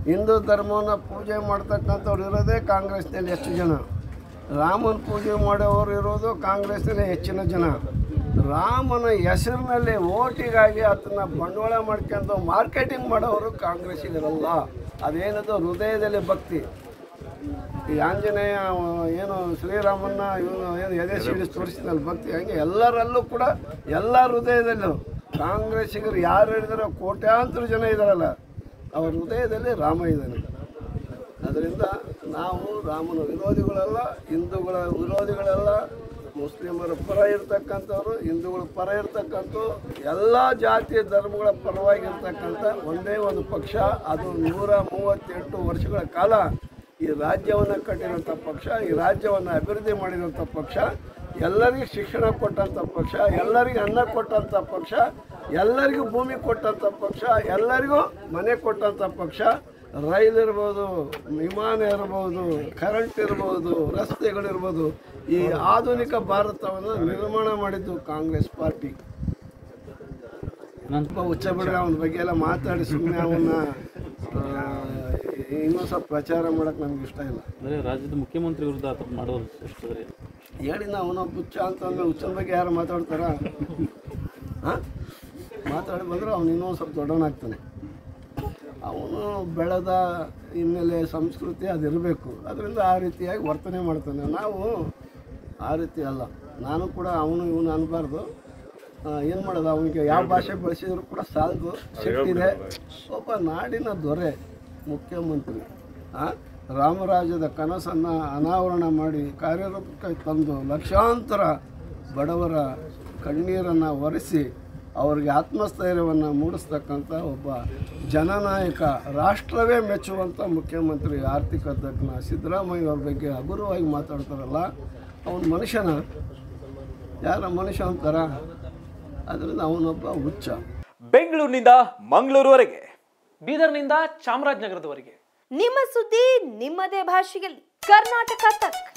ಹಿಂದೂ ಧರ್ಮವನ್ನು ಪೂಜೆ ಮಾಡ್ತಕ್ಕಂಥವ್ರು ಇರೋದೇ ಕಾಂಗ್ರೆಸ್ನಲ್ಲಿ ಹೆಚ್ಚು ಜನ ರಾಮನ ಪೂಜೆ ಮಾಡೋರು ಇರೋದು ಕಾಂಗ್ರೆಸ್ನಲ್ಲಿ ಹೆಚ್ಚಿನ ಜನ ರಾಮನ ಹೆಸರಿನಲ್ಲಿ ಓಟಿಗಾಗಿ ಅದನ್ನು ಬಂಡವಾಳ ಮಾಡ್ಕೊಂಡು ಮಾರ್ಕೆಟಿಂಗ್ ಮಾಡೋರು ಕಾಂಗ್ರೆಸ್ಸಿಗಿರಲ್ಲ ಅದೇನದು ಹೃದಯದಲ್ಲಿ ಭಕ್ತಿ ಈ ಆಂಜನೇಯ ಅವ ಏನು ಶ್ರೀರಾಮನ್ನ ಇವನು ಏನು ಎದೆ ಸಿಡಿಸಿ ತೋರಿಸಿದಲ್ಲಿ ಭಕ್ತಿ ಹಂಗೆ ಎಲ್ಲರಲ್ಲೂ ಕೂಡ ಎಲ್ಲ ಹೃದಯದಲ್ಲೂ ಕಾಂಗ್ರೆಸ್ಸಿಗರು ಯಾರು ಹೇಳಿದಾರೋ ಕೋಟ್ಯಾಂತರ ಜನ ಇದ್ದಾರಲ್ಲ ಅವ್ರ ಹೃದಯದಲ್ಲಿ ರಾಮ ಇದ್ದಾನೆ ಅದರಿಂದ ನಾವು ರಾಮನ ವಿರೋಧಿಗಳಲ್ಲ ಹಿಂದೂಗಳ ವಿರೋಧಿಗಳಲ್ಲ ಮುಸ್ಲಿಮರ ಪರ ಇರ್ತಕ್ಕಂಥವ್ರು ಹಿಂದೂಗಳ ಪರ ಇರ್ತಕ್ಕಂಥ ಎಲ್ಲ ಜಾತಿ ಧರ್ಮಗಳ ಪರವಾಗಿರ್ತಕ್ಕಂಥ ಒಂದೇ ಒಂದು ಪಕ್ಷ ಅದು ನೂರ ಮೂವತ್ತೆಂಟು ವರ್ಷಗಳ ಕಾಲ ಈ ರಾಜ್ಯವನ್ನು ಕಟ್ಟಿರೋಂಥ ಪಕ್ಷ ಈ ರಾಜ್ಯವನ್ನು ಅಭಿವೃದ್ಧಿ ಮಾಡಿರೋಂಥ ಪಕ್ಷ ಎಲ್ಲರಿಗೂ ಶಿಕ್ಷಣ ಕೊಟ್ಟಂಥ ಪಕ್ಷ ಎಲ್ಲರಿಗೂ ಅನ್ನ ಕೊಟ್ಟಂಥ ಪಕ್ಷ ಎಲ್ಲರಿಗೂ ಭೂಮಿ ಕೊಟ್ಟಂಥ ಪಕ್ಷ ಎಲ್ಲರಿಗೂ ಮನೆ ಕೊಟ್ಟಂಥ ಪಕ್ಷ ರೈಲ್ ಇರ್ಬೋದು ವಿಮಾನ ಇರ್ಬೋದು ಕರೆಂಟ್ ಇರ್ಬೋದು ರಸ್ತೆಗಳಿರ್ಬೋದು ಈ ಆಧುನಿಕ ಭಾರತವನ್ನು ನಿರ್ಮಾಣ ಮಾಡಿದ್ದು ಕಾಂಗ್ರೆಸ್ ಪಾರ್ಟಿ ಸ್ವಲ್ಪ ಹುಚ್ಚ ಬಿಡ್ರಿ ಅವನ ಬಗ್ಗೆ ಎಲ್ಲ ಮಾತಾಡಿ ಸುಮ್ಮನೆ ಅವನ್ನ ಆ, ಇನ್ನೂ ಸ್ವಲ್ಪ ಪ್ರಚಾರ ಮಾಡೋಕೆ ನಮ್ಗೆ ಇಷ್ಟ ಇಲ್ಲ ಅಂದರೆ ರಾಜ್ಯದ ಮುಖ್ಯಮಂತ್ರಿ ವಿರುದ್ಧ ಆ ಥರ ಮಾಡೋದು ಎಷ್ಟಿದ್ರೆ ಹೇಳಿ ನಾವು ಹುಚ್ಚ ಅಂತಂದ್ರೆ ಹುಚ್ಚನ ಬಗ್ಗೆ ಯಾರು ಮಾತಾಡ್ತಾರ ಹಾಂ ಮಾತಾಡಿ ಬಂದ್ರೆ ಅವನು ಇನ್ನೊಂದು ಸ್ವಲ್ಪ ದೊಡ್ಡವನಾಗ್ತಾನೆ ಅವನು ಬೆಳೆದ ಹಿನ್ನೆಲೆ ಸಂಸ್ಕೃತಿ ಅದಿರಬೇಕು ಅದರಿಂದ ಆ ರೀತಿಯಾಗಿ ವರ್ತನೆ ಮಾಡ್ತಾನೆ ನಾವು ಆ ರೀತಿ ಅಲ್ಲ ನಾನು ಕೂಡ ಅವನು ಇವನು ಅನ್ಬಾರ್ದು ಏನು ಮಾಡೋದು ಅವನಿಗೆ ಯಾವ ಭಾಷೆ ಬಳಸಿದ್ರು ಕೂಡ ಸಾಲದು ಸಿಟ್ಟಿದೆ ಒಬ್ಬ ನಾಡಿನ ದೊರೆ ಮುಖ್ಯಮಂತ್ರಿ ಆ, ರಾಮರಾಜ್ಯದ ಕನಸನ್ನು ಅನಾವರಣ ಮಾಡಿ ಕಾರ್ಯರೂಪಕ್ಕೆ ತಂದು ಲಕ್ಷಾಂತರ ಬಡವರ ಕಣ್ಣೀರನ್ನು ಒರೆಸಿ ಅವರಿಗೆ ಆತ್ಮಸ್ಥೈರ್ಯವನ್ನು ಮೂಡಿಸ್ತಕ್ಕಂಥ ಒಬ್ಬ ಜನನಾಯಕ ರಾಷ್ಟ್ರವೇ ಮೆಚ್ಚುವಂಥ ಮುಖ್ಯಮಂತ್ರಿ ಆರ್ಥಿಕ ತಜ್ಞ ಸಿದ್ದರಾಮಯ್ಯ ಅವ್ರ ಬಗ್ಗೆ ಹಗುರವಾಗಿ ಮಾತಾಡ್ತಾರಲ್ಲ ಅವನ ಮನುಷ್ಯನ ಯಾರ ಮನುಷ್ಯ ಅಂತಾರ ಅದರಿಂದ ಅವನೊಬ್ಬ ಹುಚ್ಚ ಬೆಂಗಳೂರಿನಿಂದ ಮಂಗಳೂರುವರೆಗೆ ಬೀದರ್ನಿಂದ ಚಾಮರಾಜನಗರದವರೆಗೆ ನಿಮ್ಮ ಸುದ್ದಿ ನಿಮ್ಮದೇ ಭಾಷೆಯಲ್ಲಿ ಕರ್ನಾಟಕ ತಕ್